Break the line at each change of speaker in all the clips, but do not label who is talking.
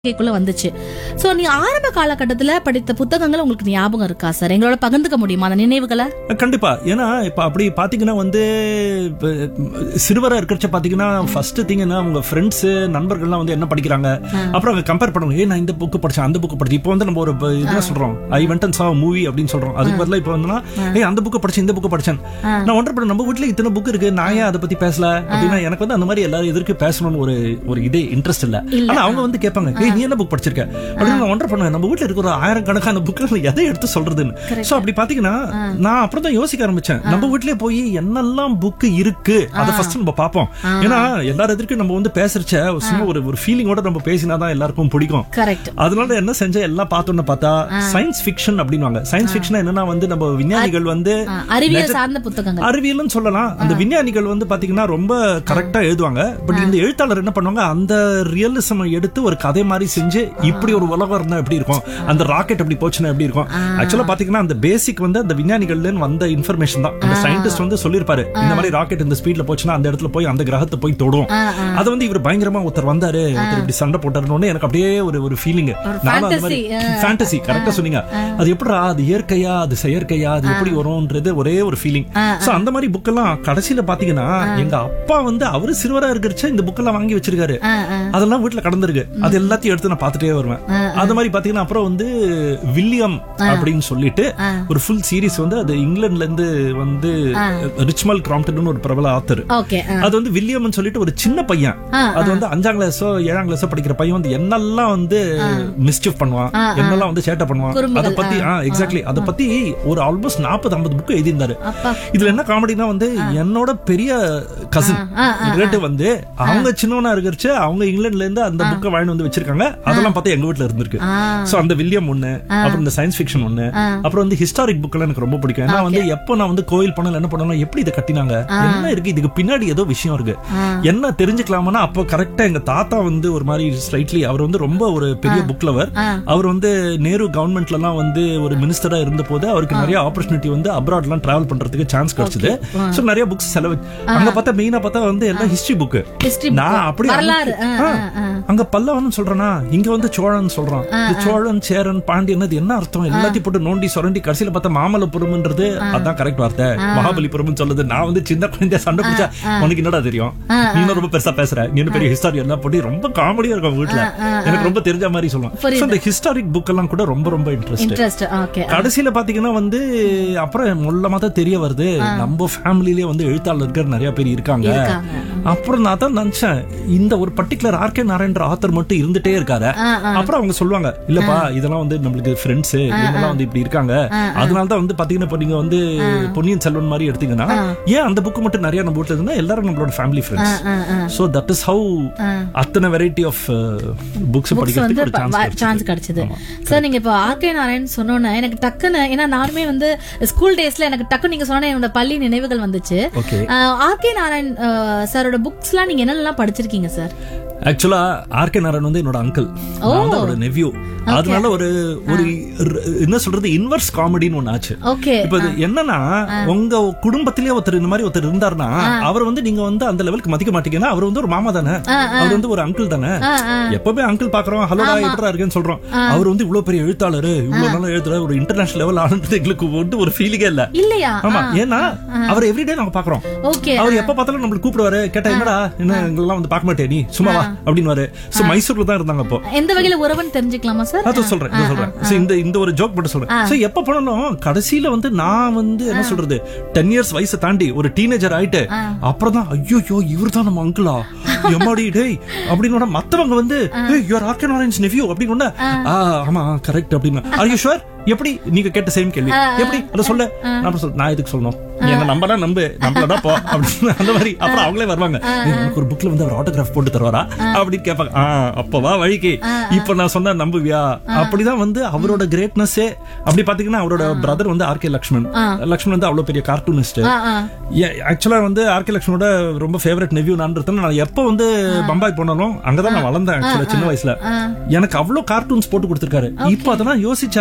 கேக்குள்ள வந்துச்சு சோ நீ ஆரம்ப காலகட்டத்துல படித்த புத்தகங்கள் உங்களுக்கு ஞாபகம் இருக்கா சார் எங்களோட பகிர்ந்துக்க முடியுமா அந்த நினைவுகளை
கண்டிப்பா ஏன்னா இப்ப அப்படி பாத்தீங்கன்னா வந்து இப்ப, சிறுவரா இருக்கிறச்ச பாத்தீங்கன்னா ஃபர்ஸ்ட் திங் என்ன உங்க ஃப்ரெண்ட்ஸ் நண்பர்கள்லாம் வந்து என்ன படிக்கிறாங்க அப்புறம் அவங்க கம்பேர் பண்ணுவாங்க ஏ நான் இந்த புக்கு படிச்சேன் அந்த புக்கு படிச்சேன் இப்போ வந்து நம்ம ஒரு இப்ப என்ன சொல்றோம் I went and saw movie அப்படின்னு சொல்றோம் அதுக்கு பதிலா இப்போ வந்து ஏய் அந்த புக்கு படிச்சேன் இந்த புக்கு படிச்சேன் நான் ஒன்றரை பண்ண நம்ம வீட்ல இத்தனை புக் இருக்கு நான் ஏன் அதை பத்தி பேசல அப்படின்னா எனக்கு வந்து அந்த மாதிரி எல்லாரும் எதிர்க்கு பேசணும்னு ஒரு ஒரு இதே இன்ட்ரெஸ்ட் இல்ல ஆனா அவங்க வந்து கேட்பாங்க ஏய் நீ என்ன புக் படிச்சிருக்க அப்படின்னு நான் ஒன்றரை பண்ணுவேன் நம்ம வீட்ல இருக்கிற ஒரு ஆயிரம் கணக்கான புக்கு எதை எடுத்து சொல்றதுன்னு சோ அப்படி பாத்தீங்கன்னா நான் அப்புறம் தான் யோசிக்க ஆரம்பிச்சேன் நம்ம வீட்லயே போய் என்னெல்லாம் புக் இருக்கு அதை ஃபர்ஸ்ட் நம்ம பார்ப்போம் ஏன்னா எல்லாரும் எதிர்க்கு நம்ம வந்து பேசுறச்ச சும்மா ஒரு ஒரு ஃபீலிங்கோட நம்ம பேசினாதான் எல்லாருக்கும் பிடிக்கும்
கரெக்ட்
அதனால என்ன செஞ்ச எல்லாம் பார்த்தோன்னு பார்த்தா சயின்ஸ் ஃபிக்ஷன் அப்படின்வாங்க சயின்ஸ் ஃபிக்ஷன் என்னன்னா வந்து நம்ம விஞ்ஞானிகள் வந்து
அறிவியல் சார்ந்த புத்தகங்கள்
அறிவியல்னு சொல்லலாம் அந்த விஞ்ஞானிகள் வந்து பாத்தீங்கன்னா ரொம்ப கரெக்டா எழுதுவாங்க பட் இந்த எழுத்தாளர் என்ன பண்ணுவாங்க அந்த ரியலிசம் எடுத்து ஒரு கதை மாதிரி செஞ்சு இப்படி ஒரு உலகம் இருந்தா எப்படி இருக்கும் அந்த ராக்கெட் எப்படி போச்சுன்னா எப்படி இருக்கும் ஆக்சுவலா பாத்தீங்கன்னா அந்த பேசிக் வந்து அந்த விஞ்ஞானிகள்ல இருந்து வந்த இன்ஃபர்மேஷன் தான் அந்த சயின்டிஸ்ட் வந்து சொல்லிருப்பாரு இந்த மாதிரி ராக்கெட் இந்த ஸ்பீட்ல போச்சுன்னா அந்த இடத்துல போய் அந்த கிரகத்தை போய் தொடும் அது வந்து இவர் பயங்கரமா ஒருத்தர் வந்தாரு ஒருத்தர் இப்படி சண்டை போட்டாருன்னு எனக்கு அப்படியே ஒரு ஒரு ஃபீலிங் நானும் அந்த மாதிரி
fantasy,
ஃபேண்டசி கரெக்டா சொன்னீங்க அது எப்படிடா அது இயற்கையா அது செயற்கையா அது எப்படி வரும்ன்றது ஒரே ஒரு ஃபீலிங் சோ அந்த மாதிரி புக் எல்லாம் கடைசியில பாத்தீங்கன்னா எங்க அப்பா வந்து அவரு சிறுவரா இருக்கிறச்ச இந்த புக் எல்லாம் வாங்கி வச்சிருக்காரு அதெல்லாம் வீட்டுல கடந்திருக்கு அது எல்லாத்தையும் எடுத்து நான் பார்த்துட்டே வருவேன் அது மாதிரி பாத்தீங்கன்னா அப்புறம் வந்து வில்லியம் அப்படின்னு சொல்லிட்டு ஒரு ஃபுல் சீரிஸ் வந்து அது இங்கிலாந்துல இருந்து வந்து ரிச்மல் கிராம்டன் ஒரு பிரபல ஆத்தர்
ஓகே
அது வந்து வில்லியம்னு சொல்லிட்டு ஒரு சின்ன பையன் அது வந்து அஞ்சாம் கிளாஸோ ஏழாம் கிளாஸோ படிக்கிற பையன் வந்து என்னெல்லாம் வந்து மிஸ்chief பண்ணுவான் என்னெல்லாம் வந்து சேட்டை பண்ணுவான் அத பத்தி எக்ஸாக்ட்லி அத பத்தி ஒரு ஆல்மோஸ்ட் நாற்பது ஐம்பது புக் எழுதியிருந்தாரு
அப்பா
இதுல என்ன காமெடினா வந்து என்னோட பெரிய கசின் ரிலேட்டிவ் வந்து அவங்க சின்னவனா இருக்கிறச்சு அவங்க இங்கிலாந்துல இருந்து அந்த புக்கை வாங்கி வந்து வச்சிருக்காங்க அதெல்லாம் பார்த்தா எங்க வீட்ல இருந்திருக்கு சோ அந்த வில்லியம் ஒண்ணு அப்புறம் இந்த சயின்ஸ் ஃபிக்ஷன் ஒண்ணு அப்புறம் வந்து ஹிஸ்டாரிக் புக் எல்லாம் எனக்கு ரொம்ப பிடிக்கும் ஏன்னா வந்து எப்போ நான் வந்து கோயில் பண்ணல என்ன பண்ணலாம் எப்படி இதை கட்டினாங்க என்ன இருக்கு இதுக்கு பின்னாடி ஏதோ விஷயம் இருக்கு என்ன தெரிஞ்சுக்கலாமனா அப்போ கரெக்டா எங்க தாத்தா வந்து ஒரு மாதிரி ஸ்லைட்லி அவர் வந்து ரொம்ப ஒரு பெரிய புக் லவர் அவர் வந்து நேரு கவர்மெண்ட்ல எல்லாம் வந்து ஒரு மினிஸ்டரா இருந்த போது அவருக்கு நிறைய ஆப்பர்ச்சுனிட்டி வந்து அப்ராட் எல்லாம் டிராவல் பண்றதுக்கு சான்ஸ் கிடைச்சது சோ நிறைய புக்ஸ் செலவு அங்க பார்த்தா மெயினா பார்த்தா வந்து எல்லாம் ஹிஸ்டரி புக்
History
நான் அப்படி
வரலாறு ஆ,
ஆ,
ஆ, ஆ.
அங்க பல்லவன் சொல்றேனா இங்க வந்து சோழன் சொல்றான் இந்த சோழன் சேரன் பாண்டியன் அது என்ன அர்த்தம் எல்லாத்தையும் போட்டு நோண்டி சுரண்டி கடைசியில பார்த்தா மாமல்லபுரம்ன்றது அதான் கரெக்ட் வார்த்தை மகாபலிபுரம் சொல்லுது நான் வந்து சின்ன குழந்தைய சண்டை பிடிச்சா உனக்கு என்னடா தெரியும் நீ இன்னும் ரொம்ப பெருசா பேசுற நீ இன்னும் பெரிய ஹிஸ்டாரி எல்லாம் போட்டு ரொம்ப காமெடியா இருக்கும் வீட்டுல எனக்கு ரொம்ப தெரிஞ்ச மாதிரி சொல்லுவான் So, இந்த ஹிஸ்டாரிக் புக் எல்லாம் கூட ரொம்ப ரொம்ப இன்ட்ரெஸ்ட்
இன்ட்ரெஸ்ட் ஓகே
கடைசியில பாத்தீங்கன்னா வந்து அப்புறம் மூலமா தான் தெரிய வருது நம்ம ஃபேமிலிலே வந்து எழுத்தாளர்கள் நிறைய பேர் இருக்காங்க
இருக்காங்க.
அப்புறம் நான் தான் நினைச்சேன் இந்த ஒரு பர்டிகுலர் ஆர்கே நாராயணன்ற ஆத்தர் மட்டும் இருந்துட்டே இருக்காரு அப்புறம் அவங்க சொல்லுவாங்க இல்லப்பா இதெல்லாம் வந்து நம்மளுக்கு ஃப்ரெண்ட்ஸ் இவங்கெல்லாம் வந்து இப்படி இருக்காங்க அதனால தான் வந்து பாத்தீங்கன்னா இப்ப நீங்க வந்து பொன்னியின் செல்வன் மாதிரி எடுத்தீங்கன்னா ஏன் அந்த புக் மட்டும் நிறைய நம்ம வீட்ல இருந்தா எல்லாரும் நம்மளோட family friends so that is how அத்தனை வெரைட்டி ஆஃப் புக்ஸ்
புக்ஸ் வந்து
படிக்கிறதுக்கு ஒரு சான்ஸ்
சான்ஸ் கிடைச்சது சார் நீங்க இப்போ ஆர்கே நாராயண் சொன்னோன்னே எனக்கு டக்குன்னு ஏன்னா நானுமே வந்து ஸ்கூல் டேஸ்ல எனக்கு டக்குன்னு நீங்க சொன்ன என்னோட பள்ளி நினைவுகள் வந்துச்சு
ஓகே
ஆர்கே நாராயண் சாரோட புக்ஸ்லாம் நீங்க என்னென்னலாம் படிச்சிருக்கீங்க சார்
ஆக்சுவலா ஆர்கே நாராயண் வந்து என்னோட அங்கிள் நான் வந்து அவரோட நெவ்யூ அதனால ஒரு ஒரு ர- என்ன சொல்றது இன்வர்ஸ் காமெடின்னு ஒண்ணு ஆச்சு
ஓகே
இப்ப இது என்னன்னா உங்க குடும்பத்திலேயே ஒருத்தர் இந்த மாதிரி ஒருத்தர் இருந்தாருன்னா அவர் வந்து நீங்க வந்து அந்த லெவலுக்கு மதிக்க மாட்டீங்கன்னா அவர் வந்து ஒரு மாமா தானே அவர் வந்து ஒரு அங்கிள் தானே எப்பவுமே அங்கிள் பாக்குறோம் ஹலோடா எப்படா இருக்கேன்னு சொல்றோம் அவர் வந்து இவ்வளவு பெரிய எழுத்தாளர் இவ்வளவு நாளா எழுதுற ஒரு இன்டர்நேஷனல் லெவல் ஆனது எங்களுக்கு வந்து ஒரு ஃபீலிங்கே இல்ல
இல்லையா
ஆமா ஏன்னா அவர் எவ்ரிடே நாங்க பாக்குறோம்
ஓகே
அவர் எப்ப பார்த்தாலும் நம்மளுக்கு கூப்பிடுவாரு கேட்டா என்னடா என்ன எங்களெல்லாம் வந்து பார்க்க மாட்டே நீ சும்மா வா அப்படின்னு சோ மைசூர்ல தான் இருந்தாங்க அப்போ
எந்த வகையில உறவுன்னு தெரிஞ்சுக்கலாமா சார்
அதான் சொல்றேன் இதை சொல்றேன் So, இந்த இந்த ஒரு ஜோக் மட்டும் சொல்றேன் சோ எப்ப போனாலும் கடைசியில வந்து நான் வந்து என்ன சொல்றது டென் இயர்ஸ் வயசை தாண்டி ஒரு டீனேஜர் ஆயிட்டு அப்புறம் தான் ஐயோ இவர் தான் நம்ம அங்கிளா எம்மாடி டேய் அப்படின்னு மத்தவங்க வந்து யுவர் ஆர்கன் ஆரஞ்ச் நெவ்யூ அப்படின்னு உடனே, ஆ ஆமா கரெக்ட் அப்படின்னு ஆர் யூ ஷுவர் எப்படி நீங்க கேட்ட சேம் கேள்வி எப்படி அதை சொல்ல நான் சொல்ல நான் எதுக்கு சொல்லணும் நீ என்ன நம்பனா நம்பு நம்பலடா போ அப்படின்னு அந்த மாதிரி அப்புறம் அவங்களே வருவாங்க "ஏய், எனக்கு ஒரு புக்ல வந்து அவர் ஆட்டோகிராஃப் போட்டு தருவாரா அப்படின்னு கேட்பாங்க ஆ அப்பவா வழிக்கு இப்ப நான் சொன்னா நம்புவியா அப்படிதான் வந்து அவரோட கிரேட்னஸே அப்படி பாத்தீங்கன்னா அவரோட பிரதர் வந்து ஆர்கே லக்ஷ்மண் லக்ஷ்மண் வந்து அவ்வளவு பெரிய கார்ட்டூனிஸ்ட்
ஆ, ஆ.
ஆக்சுவலா வந்து ஆர்கே லக்ஷ்மணோட ரொம்ப ஃபேவரட் நெவ்யூ நான் நான் எப்ப வந்து பம்பாய் போனாலும் அங்கதான் நான் வளர்ந்தேன் ஆக்சுவலா சின்ன வயசுல எனக்கு அவ்வளவு கார்ட்டூன்ஸ் போட்டு கொடுத்திருக்காரு இப்ப அதெல்லாம் யோசிச்சா ஒன்னு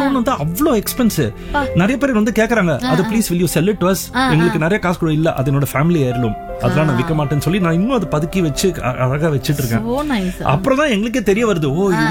பண்ணணும்னு வந்து அவ்வளவு எக்ஸ்பென்ஸ் நிறைய பேர் வந்து கேக்குறாங்க அது please will you sell it to எங்களுக்கு நிறைய காசு கூட இல்ல அது என்னோட ஃபேமிலி ஏறலும் அதெல்லாம் நான் விற்க மாட்டேன்னு சொல்லி நான் இன்னும் அதை பதுக்கி வச்சு அ- அழகா வச்சிட்டு இருக்கேன்
ஓ நைஸ்
அப்புறம் தான் எங்களுக்கே தெரிய வருது ஓ